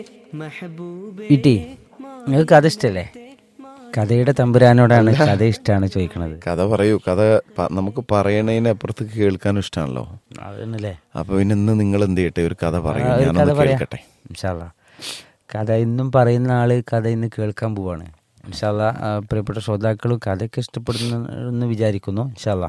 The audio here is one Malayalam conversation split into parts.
ഇട്ടി നിങ്ങൾക്ക് കഥ ഇഷ്ടല്ലേ കഥയുടെ തമ്പുരാനോടാണ് കഥ ഇഷ്ടമാണ് ചോദിക്കണത് കഥ പറയൂ കഥ പ- നമുക്ക് പറയണതിനപ്പുറത്ത് കേൾക്കാനും ഇഷ്ടമാണല്ലോ അതന്നല്ലേ അപ്പൊ പിന്നെ ഇന്ന് നിങ്ങൾ എന്ത് ചെയ്യട്ടെ ഒരു കഥ പറയൂ ഒരു കഥ ഞാനൊന്ന് പറയാം കേൾക്കട്ടെ ഇൻഷാല്ല കഥ ഇന്നും പറയുന്ന ആള് കഥ ഇന്ന് കേൾക്കാൻ പോവാണ് ഇൻഷാല്ല പ്രിയപ്പെട്ട ശ്രോതാക്കളും കഥയൊക്കെ ഇഷ്ടപ്പെടുന്നു എന്ന് വിചാരിക്കുന്നു ഇൻഷാല്ല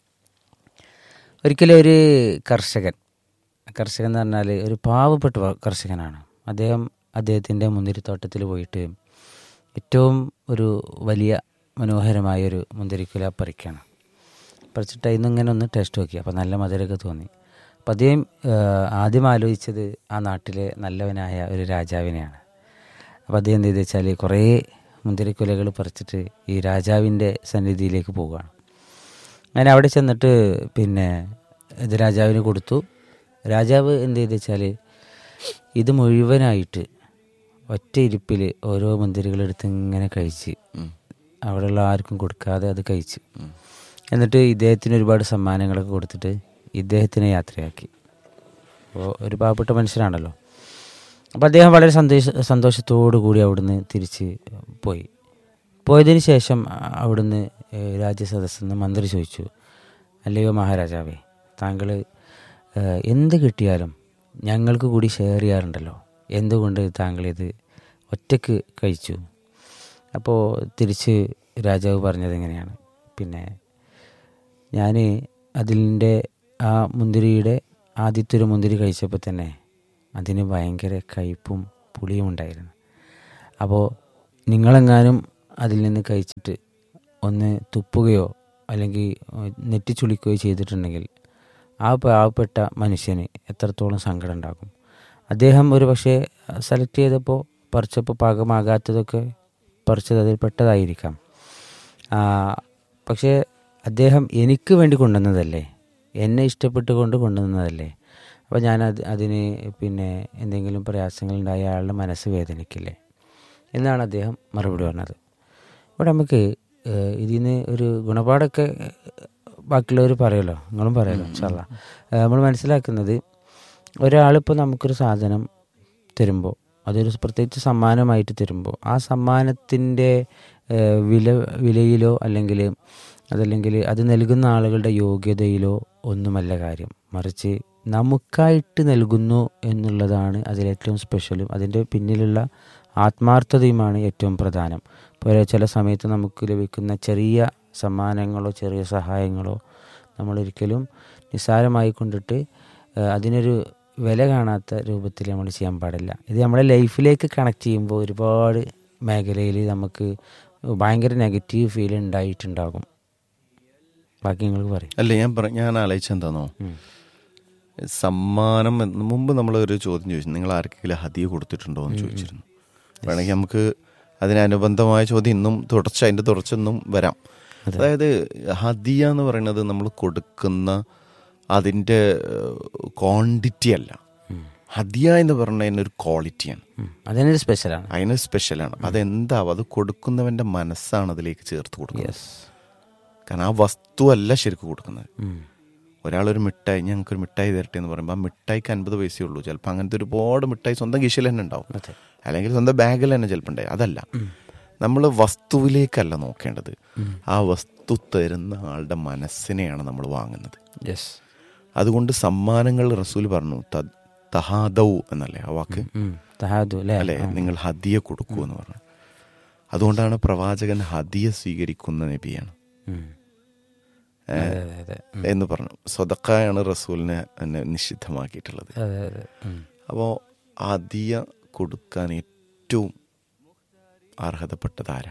ഒരിക്കലും ഒരു കർഷകൻ കർഷകൻ എന്ന് പറഞ്ഞാൽ ഒരു പാവപ്പെട്ട വ- കർഷകനാണ് അദ്ദേഹം അദ്ദേഹത്തിൻ്റെ മുന്തിരിത്തോട്ടത്തിൽ പോയിട്ട് ഏറ്റവും ഒരു വലിയ മനോഹരമായ ഒരു മുന്തിരിക്കുല പറിക്കുകയാണ് പറിച്ചിട്ട് അതിന്ന് ഇങ്ങനെ ഒന്ന് ടേസ്റ്റ് നോക്കി അപ്പോൾ നല്ല മധുരമൊക്കെ തോന്നി അപ്പോൾ അദ്ദേഹം ഏഹ്, ആദ്യം ആലോചിച്ചത് ആ നാട്ടിലെ നല്ലവനായ ഒരു രാജാവിനെയാണ് അപ്പോൾ അദ്ദേഹം എന്ത് ചെയ്തു വെച്ചാൽ കുറേ മുന്തിരിക്കുലകൾ പറിച്ചിട്ട് ഈ രാജാവിൻ്റെ സന്നിധിയിലേക്ക് പോവുകയാണ് അങ്ങനെ അവിടെ ചെന്നിട്ട് പിന്നെ ഇത് രാജാവിന് കൊടുത്തു രാജാവ് എന്ത് ചെയ്തു വെച്ചാൽ ഇത് മുഴുവനായിട്ട് ഒറ്റ ഇരിപ്പിൽ ഓരോ മുന്തിരികളെടുത്ത് ഇങ്ങനെ കഴിച്ച് അവിടെയുള്ള ആർക്കും കൊടുക്കാതെ അത് കഴിച്ച് എന്നിട്ട് ഇദ്ദേഹത്തിന് ഒരുപാട് സമ്മാനങ്ങളൊക്കെ കൊടുത്തിട്ട് ഇദ്ദേഹത്തിനെ യാത്രയാക്കി അപ്പോൾ ഒരു പാവപ്പെട്ട മനുഷ്യനാണല്ലോ അപ്പോൾ അദ്ദേഹം വളരെ സന്തോഷ സന്തോഷത്തോടു കൂടി അവിടുന്ന് തിരിച്ച് പോയി പോയതിന് ശേഷം അ- അവിടുന്ന് ഏഹ്, രാജ്യസദസ്സിൽ നിന്ന് മന്ത്രി ചോദിച്ചു അല്ലയോ മഹാരാജാവേ താങ്കൾ ഏഹ്, എന്ത് കിട്ടിയാലും ഞങ്ങൾക്ക് കൂടി ഷെയർ ചെയ്യാറുണ്ടല്ലോ എന്തുകൊണ്ട് താങ്കൾ ഇത് ഒറ്റക്ക് കഴിച്ചു അപ്പോൾ തിരിച്ച് രാജാവ് പറഞ്ഞത് എങ്ങനെയാണ് പിന്നെ ഞാൻ അതിൻ്റെ ആ മുന്തിരിയുടെ ആദ്യത്തെ ഒരു മുന്തിരി കഴിച്ചപ്പോൾ തന്നെ അതിന് ഭയങ്കര കയ്പും പുളിയും ഉണ്ടായിരുന്നു അപ്പോൾ നിങ്ങളെങ്ങാനും അതിൽ നിന്ന് കഴിച്ചിട്ട് ഒന്ന് തുപ്പുകയോ അല്ലെങ്കിൽ നെറ്റിച്ചുളിക്കുകയോ ചെയ്തിട്ടുണ്ടെങ്കിൽ ആ പാവപ്പെട്ട മനുഷ്യന് എത്രത്തോളം സങ്കടം ഉണ്ടാകും അദ്ദേഹം ഒരു പക്ഷേ സെലക്ട് ചെയ്തപ്പോൾ പറിച്ചപ്പോൾ പാകമാകാത്തതൊക്കെ പറിച്ചത് അതിൽ പെട്ടതായിരിക്കാം ആ, പക്ഷേ അദ്ദേഹം എനിക്ക് വേണ്ടി കൊണ്ടുവന്നതല്ലേ എന്നെ ഇഷ്ടപ്പെട്ടുകൊണ്ട് കൊണ്ടുവന്നതല്ലേ അപ്പോൾ ഞാൻ അത് അതിന് പിന്നെ എന്തെങ്കിലും പ്രയാസങ്ങളുണ്ടായ അയാളുടെ മനസ്സ് വേദനിക്കില്ലേ എന്നാണ് അദ്ദേഹം മറുപടി പറഞ്ഞത് ഇവിടെ നമുക്ക് ഏഹ്, ഇതിന് ഒരു ഗുണപാഠമൊക്കെ ബാക്കിയുള്ളവർ പറയുമല്ലോ നിങ്ങളും പറയുമല്ലോ ഇൻഷാല്ല നമ്മൾ മനസ്സിലാക്കുന്നത് ഒരാളിപ്പോൾ നമുക്കൊരു സാധനം തരുമ്പോൾ അതൊരു പ്രത്യേകിച്ച് സമ്മാനമായിട്ട് തരുമ്പോൾ ആ സമ്മാനത്തിൻ്റെ ഏഹ്, വില വിലയിലോ അല്ലെങ്കിൽ അതല്ലെങ്കിൽ അത് നൽകുന്ന ആളുകളുടെ യോഗ്യതയിലോ ഒന്നുമല്ല കാര്യം മറിച്ച് നമുക്കായിട്ട് നൽകുന്നു എന്നുള്ളതാണ് അതിലേറ്റവും സ്പെഷ്യലും അതിൻ്റെ പിന്നിലുള്ള ആത്മാർത്ഥതയുമാണ് ഏറ്റവും പ്രധാനം ഇപ്പോൾ ചില സമയത്ത് നമുക്ക് ലഭിക്കുന്ന ചെറിയ സമ്മാനങ്ങളോ ചെറിയ സഹായങ്ങളോ നമ്മളൊരിക്കലും നിസ്സാരമായി കൊണ്ടിട്ട് ഏഹ്, അതിനൊരു വില കാണാത്ത രൂപത്തിൽ നമ്മൾ ചെയ്യാൻ പാടില്ല ഇത് നമ്മുടെ ലൈഫിലേക്ക് കണക്ട് ചെയ്യുമ്പോൾ ഒരുപാട് മേഖലയിൽ നമുക്ക് ഭയങ്കര നെഗറ്റീവ് ഫീൽ ഉണ്ടായിട്ടുണ്ടാകും ബാക്കി നിങ്ങൾക്ക് പറയും അല്ല ഞാൻ പറ ഞാൻ ആലോചിച്ചെന്താന്നോ സമ്മാനം എന്ന് മുമ്പ് നമ്മൾ ഒരു ചോദ്യം ചോദിച്ചു നിങ്ങൾ ആർക്കെങ്കിലും ഹദിയ കൊടുത്തിട്ടുണ്ടോ എന്ന് ചോദിച്ചിരുന്നു വേണമെങ്കിൽ നമുക്ക് അതിനനുബന്ധമായ ചോദ്യം ഇന്നും തുടർച്ച അതിന്റെ തുടർച്ച ഇന്നും വരാം അതായത് ഹദിയ എന്ന് പറയുന്നത് നമ്മൾ കൊടുക്കുന്ന അതിന്റെ ക്വാണ്ടിറ്റി അല്ല ഹദിയ എന്ന് പറഞ്ഞതിന് ഒരു ക്വാളിറ്റിയാണ് ഉം. അതിനൊരു സ്പെഷ്യലാണ് അതിന് സ്പെഷ്യലാണ് അതെന്താവും അത് കൊടുക്കുന്നവന്റെ മനസ്സാണ് അതിലേക്ക് ചേർത്ത് കൊടുക്കുന്നത് കാരണം ആ വസ്തു അല്ല ശരിക്കും കൊടുക്കുന്നത് ഒരാളൊരു മിഠായി ഞങ്ങൾക്കൊരു മിഠായി തരട്ടെ എന്ന് പറയുമ്പോൾ ആ മിഠായിക്ക് അൻപത് പൈസയേ ഉള്ളൂ ചിലപ്പോൾ അങ്ങനത്തെ ഒരുപാട് മിഠായി സ്വന്തം കീശയിൽ തന്നെ ഉണ്ടാവും അല്ലെങ്കിൽ സ്വന്തം ബാഗിൽ തന്നെ ചിലപ്പോൾ ഉണ്ടായി അതല്ല നമ്മൾ വസ്തുവിലേക്കല്ല നോക്കേണ്ടത് ആ വസ്തു തരുന്ന ആളുടെ മനസ്സിനെയാണ് നമ്മൾ വാങ്ങുന്നത് യെസ് അതുകൊണ്ട് സമ്മാനങ്ങൾ റസൂൽ പറഞ്ഞു ത- തഹാദൗ എന്നല്ലേ ആ വാക്ക് തഹാദു അല്ലേ അല്ലെ നിങ്ങൾ ഹദിയ കൊടുക്കൂ എന്ന് പറഞ്ഞു അതുകൊണ്ടാണ് പ്രവാചകൻ ഹദിയ സ്വീകരിക്കുന്ന നബിയാണ് ഉം. ഏ, അതെ അതെ അതെ എന്ന് പറഞ്ഞു സ്വതക്കായാണ് റസൂലിനെ എന്നെ നിഷിദ്ധമാക്കിയിട്ടുള്ളത് അതെ അതെ ഉം. അപ്പോൾ ഹദിയ കൊടുക്കാൻ ഏറ്റവും അർഹതപ്പെട്ടതാരാ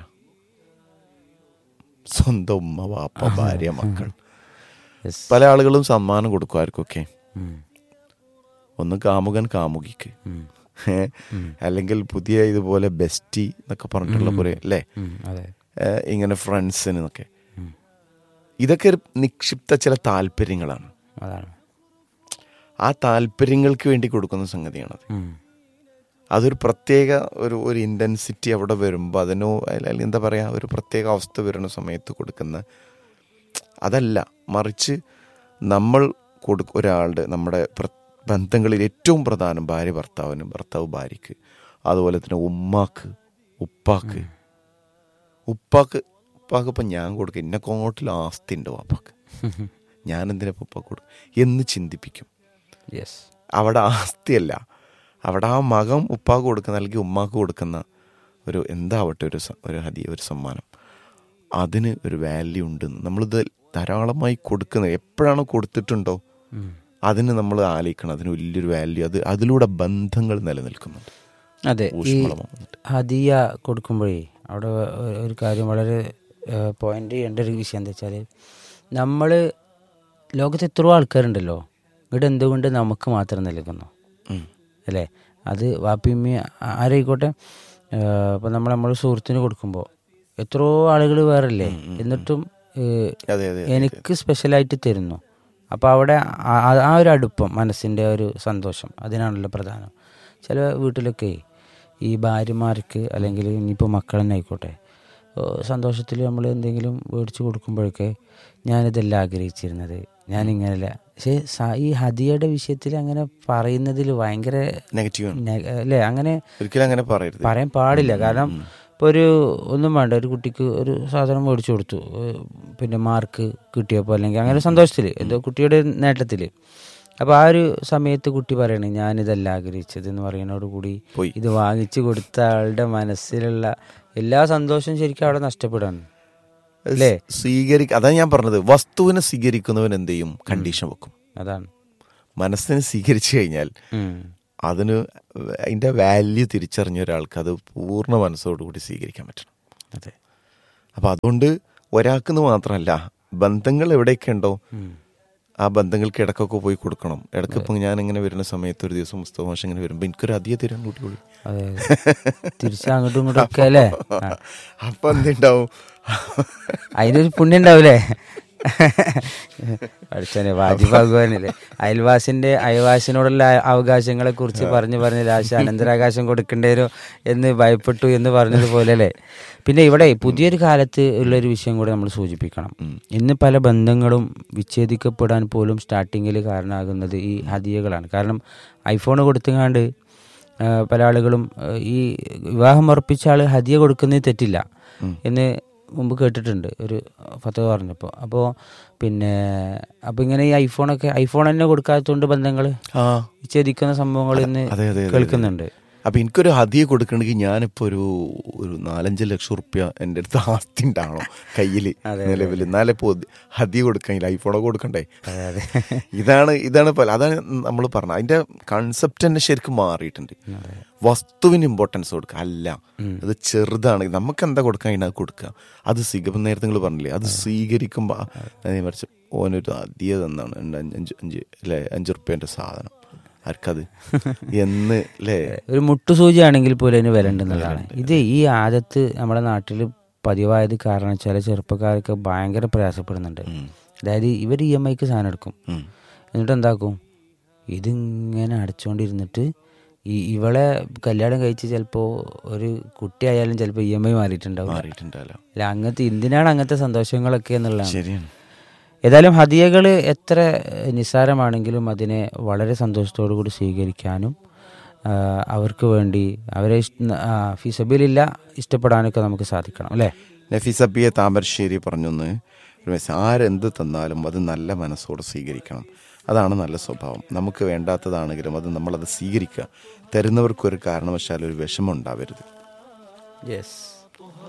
സ്വന്തം ഉമ്മ വാപ്പ ഭാര്യ മക്കൾ Yes. പല ആളുകളും സമ്മാനം കൊടുക്കും ആർക്കൊക്കെ ഉം. ഒന്ന് കാമുകൻ കാമുകിക്ക് ഉം. ഏ, അല്ലെങ്കിൽ പുതിയ ഇതുപോലെ ബെസ്റ്റി എന്നൊക്കെ പറഞ്ഞിട്ടുള്ള പോലെ അല്ലേ ഉം. അതെ ഏ, ഇങ്ങനെ ഫ്രണ്ട്സിന് എന്നൊക്കെ ഉം. ഇതൊക്കെ ഒരു നിക്ഷിപ്ത ചില താല്പര്യങ്ങളാണ് അതാണ് ആ താല്പര്യങ്ങൾക്ക് വേണ്ടി കൊടുക്കുന്ന സംഗതിയാണത് ഉം. അതൊരു പ്രത്യേക ഒരു ഒരു ഇൻറ്റൻസിറ്റി അവിടെ വരുമ്പോൾ അതിനോ അല്ലെങ്കിൽ എന്താ പറയുക ഒരു പ്രത്യേക അവസ്ഥ വരുന്ന സമയത്ത് കൊടുക്കുന്ന അതല്ല മറിച്ച് നമ്മൾ കൊടു ഒരാളുടെ നമ്മുടെ പ്ര- ബന്ധങ്ങളിൽ ഏറ്റവും പ്രധാനം ഭാര്യ ഭർത്താവിനും ഭർത്താവ് ഭാര്യയ്ക്ക് അതുപോലെ തന്നെ ഉമ്മാക്ക് ഉപ്പാക്ക് ഉപ്പാക്ക് ഉപ്പാക്ക് ഇപ്പം ഞാൻ കൊടുക്കും എന്നെ കോട്ടിൽ ആസ്തി ഉണ്ട് വാപ്പാക്ക് ഞാൻ എന്തിനാ ഇപ്പം ഉപ്പാക്ക് കൊടുക്കും എന്ന് ചിന്തിപ്പിക്കും യെസ് അവിടെ ആസ്തിയല്ല അവിടെ ആ മകം ഉപ്പാക്ക് കൊടുക്കുന്ന അല്ലെങ്കിൽ ഉമ്മാക്ക് കൊടുക്കുന്ന ഒരു എന്താവട്ടെ ഒരു സ- ഒരു ഹദിയ ഒരു സമ്മാനം അതിന് ഒരു വാല്യൂ ഉണ്ടെന്ന് നമ്മളിത് ധാരാളമായി കൊടുക്കുന്നത് എപ്പോഴാണോ കൊടുത്തിട്ടുണ്ടോ അതിന് നമ്മൾ ആലോചിക്കണം അതിന് വലിയൊരു വാല്യൂ അത് അതിലൂടെ ബന്ധങ്ങൾ നിലനിൽക്കുന്നുണ്ട് അതെ ഈ ഊഷ്മളമാവുന്നുണ്ട് ഹദിയ കൊടുക്കുമ്പോഴേ അവിടെ ഒ- ഒരു കാര്യം വളരെ പോയിന്റ് ചെയ്യേണ്ട ഒരു വിഷയം എന്താ വെച്ചാൽ നമ്മൾ ലോകത്ത് എത്രയോ ആൾക്കാരുണ്ടല്ലോ ഇവിടെ എന്തുകൊണ്ട് നമുക്ക് മാത്രം നൽകുന്നു ഉം. അല്ലേ അത് വാപ്പിയമ്മ ആരായിക്കോട്ടെ ഇപ്പം നമ്മൾ നമ്മൾ സുഹൃത്തിന് കൊടുക്കുമ്പോൾ എത്രയോ ആളുകൾ വേറല്ലേ എന്നിട്ടും ഏഹ്, അതെ അതെ എനിക്ക് സ്പെഷ്യലായിട്ട് തരുന്നു അപ്പോൾ അവിടെ ആ- ആ- ആ ഒരു അടുപ്പം മനസ്സിൻ്റെ ഒരു സന്തോഷം അതിനാണല്ലോ പ്രധാനം ചില വീട്ടിലൊക്കെ ഈ ഭാര്യമാർക്ക് അല്ലെങ്കിൽ ഇനിയിപ്പോൾ മക്കൾ തന്നെ ആയിക്കോട്ടെ സന്തോഷത്തിൽ നമ്മൾ എന്തെങ്കിലും മേടിച്ച് കൊടുക്കുമ്പോഴൊക്കെ ഞാനിതല്ല ആഗ്രഹിച്ചിരുന്നത് ഞാനിങ്ങനെയല്ല പക്ഷേ സ- ഈ ഹദിയയുടെ വിഷയത്തിൽ അങ്ങനെ പറയുന്നതിൽ ഭയങ്കര നെഗറ്റീവ് ആണ് നെ- അല്ലേ അങ്ങനെ ഒരിക്കലും അങ്ങനെ പറയരുത് പറയാൻ പാടില്ല കാരണം ഇപ്പോൾ ഒരു ഒന്നും വേണ്ട ഒരു കുട്ടിക്ക് ഒരു സാധനം മേടിച്ചു കൊടുത്തു ഏഹ് പിന്നെ മാർക്ക് കിട്ടിയപ്പോൾ അല്ലെങ്കിൽ അങ്ങനെ സന്തോഷത്തിൽ എന്തോ കുട്ടിയുടെ നേട്ടത്തിൽ അപ്പോൾ ആ ഒരു സമയത്ത് കുട്ടി പറയണേ ഞാനിതല്ല ആഗ്രഹിച്ചത് എന്ന് പറയുന്നതോട് കൂടി പോയി. ഇത് വാങ്ങിച്ചു കൊടുത്ത ആളുടെ മനസ്സിലുള്ള എല്ലാ സന്തോഷവും ശരിക്കും അവിടെ നഷ്ടപ്പെടാണ് അല്ലേ സ്വീകരിക്ക അതാ ഞാൻ പറഞ്ഞത് വസ്തുവിനെ സ്വീകരിക്കുന്നവൻ എന്ത് ചെയ്യും കണ്ടീഷൻ വെക്കും അതാണ് മനസ്സിനെ സ്വീകരിച്ചു കഴിഞ്ഞാൽ ഉം. അതിന് അതിൻ്റെ വാല്യൂ തിരിച്ചറിഞ്ഞ ഒരാൾക്ക് അത് പൂർണ്ണ മനസ്സോടുകൂടി സ്വീകരിക്കാൻ പറ്റണം അതെ അപ്പം അതുകൊണ്ട് ഒരാൾക്കെന്ന് മാത്രമല്ല ബന്ധങ്ങൾ എവിടെയൊക്കെ ഉണ്ടോ ആ ബന്ധങ്ങൾക്ക് ഇടക്കൊക്കെ പോയി കൊടുക്കണം ഇടയ്ക്ക് ഇപ്പം ഞാൻ ഇങ്ങനെ വരുന്ന സമയത്ത് ഒരു ദിവസം മുസ്തഫ മാഷ് ഇങ്ങനെ വരുമ്പോൾ എനിക്കൊരു അധികം തരാൻ കൂട്ടിക്കോളി അതെ തിരിച്ച് അങ്ങോട്ടും ഇങ്ങോട്ടും ഒക്കെ അല്ലേ ആ. അപ്പം എന്തുണ്ടാവും അതിനൊരു പുണ്യം ഉണ്ടാവൂലേ പഠിച്ചനെ വാജിബാകുവാനല്ലേ അയൽവാസിന്റെ അയൽവാസിനോടുള്ള അവകാശങ്ങളെ കുറിച്ച് പറഞ്ഞു പറഞ്ഞ് ലാസ്റ്റ് അനന്തരാകാശം കൊടുക്കേണ്ടി വരും എന്ന് ഭയപ്പെട്ടു എന്ന് പറഞ്ഞതുപോലെ അല്ലേ പിന്നെ ഇവിടെ പുതിയൊരു കാലത്ത് ഉള്ളൊരു വിഷയം കൂടെ നമ്മൾ സൂചിപ്പിക്കണം ഇന്ന് പല ബന്ധങ്ങളും വിച്ഛേദിക്കപ്പെടാൻ പോലും സ്റ്റാർട്ടിങ്ങിൽ കാരണമാകുന്നത് ഈ ഹദിയകളാണ് കാരണം ഐഫോൺ കൊടുത്തുങ്ങാണ്ട് ആ, പല ആളുകളും ആ, ഈ വിവാഹം ഉറപ്പിച്ച ആൾ ഹദിയ കൊടുക്കുന്നത് തെറ്റില്ല എന്ന് മുമ്പ് കേട്ടിട്ടുണ്ട് ഒരു ഫത്തവ പറഞ്ഞപ്പോൾ അപ്പോൾ പിന്നെ അപ്പോൾ ഇങ്ങനെ ഈ ഐഫോണൊക്കെ ഐഫോൺ തന്നെ കൊടുക്കാത്തതുകൊണ്ട് ബന്ധങ്ങൾ ആ വിച്ഛേദിക്കുന്ന സംഭവങ്ങൾ ഇന്ന് അതെ, അതെ, അതെ, കേൾക്കുന്നുണ്ട് അപ്പം എനിക്കൊരു ഹതിയെ കൊടുക്കണമെങ്കിൽ ഞാനിപ്പോൾ ഒരു ഒരു നാലഞ്ച് ലക്ഷം റുപ്യ എൻ്റെ അടുത്ത് ആസ്തി ഉണ്ടാവണം കയ്യിൽ നിലവിൽ എന്നാലേ ഇപ്പോൾ ഹതിയെ കൊടുക്കാൻ ഐഫോണൊക്കെ കൊടുക്കണ്ടേ അതെ അതെ ഇതാണ് ഇതാണ് പല അതാണ് നമ്മൾ പറഞ്ഞത് അതിന്റെ കൺസെപ്റ്റ് തന്നെ ശരിക്കും മാറിയിട്ടുണ്ട് വസ്തുവിന് ഇമ്പോർട്ടൻസ് കൊടുക്കുക അല്ല അത് ചെറുതാണ് നമുക്ക് എന്താ കൊടുക്കാൻ കഴിഞ്ഞാൽ അത് കൊടുക്കുക അത് സ്വീകരിപ്പം നേരത്തെ നിങ്ങൾ പറഞ്ഞില്ലേ അത് സ്വീകരിക്കുമ്പോൾ അതേ മറിച്ച് ഓനൊരു അധികം തന്നാണ് രണ്ട് അഞ്ച് അഞ്ച് അഞ്ച് അല്ലേ അഞ്ച് റുപ്യൻ്റെ സാധനം ആർക്കത് എന്ന് അല്ലേ ഒരു മുട്ടുസൂചി ആണെങ്കിൽ പോലും അതിന് വില ഉണ്ടെന്നുള്ളതാണ് ഇത് ഈ ആദത്ത് നമ്മുടെ നാട്ടിൽ പതിവായത് കാരണം ചില ചെറുപ്പക്കാർക്ക് ഭയങ്കര പ്രയാസപ്പെടുന്നുണ്ട് അതായത് ഇവർ ഇ എം ഐക്ക് സാധനം എടുക്കും ഉം. എന്നിട്ട് എന്താക്കും ഇതിങ്ങനെ അടച്ചുകൊണ്ടിരുന്നിട്ട് ഈ ഇവളെ കല്യാണം കഴിച്ച് ചിലപ്പോൾ ഒരു കുട്ടിയായാലും ചിലപ്പോൾ ഇ എം ഐ മാറിയിട്ടുണ്ടാവും മാറിയിട്ടുണ്ടല്ലോ അല്ല അങ്ങനത്തെ എന്തിനാണ് അങ്ങനത്തെ സന്തോഷങ്ങളൊക്കെ എന്നുള്ളതാണ് ശരിയാണ് ഏതായാലും ഹദിയകൾ എത്ര നിസ്സാരമാണെങ്കിലും അതിനെ വളരെ സന്തോഷത്തോടു കൂടി സ്വീകരിക്കാനും ആ, അവർക്ക് വേണ്ടി അവരെ ഫിസബിലില്ല ഇഷ്ടപ്പെടാനൊക്കെ നമുക്ക് സാധിക്കണം അല്ലേ നഫീസബിയെ താമരശ്ശേരി പറഞ്ഞൊന്ന് ഒരു മെസ്സേജ് ആരെന്ത് തന്നാലും അത് നല്ല മനസ്സോടെ സ്വീകരിക്കണം അതാണ് നല്ല സ്വഭാവം നമുക്ക് വേണ്ടാത്തതാണെങ്കിലും അത് നമ്മളത് സ്വീകരിക്കുക തരുന്നവർക്കൊരു കാരണവശാലും ഒരു വിഷമം ഉണ്ടാവരുത് യെസ്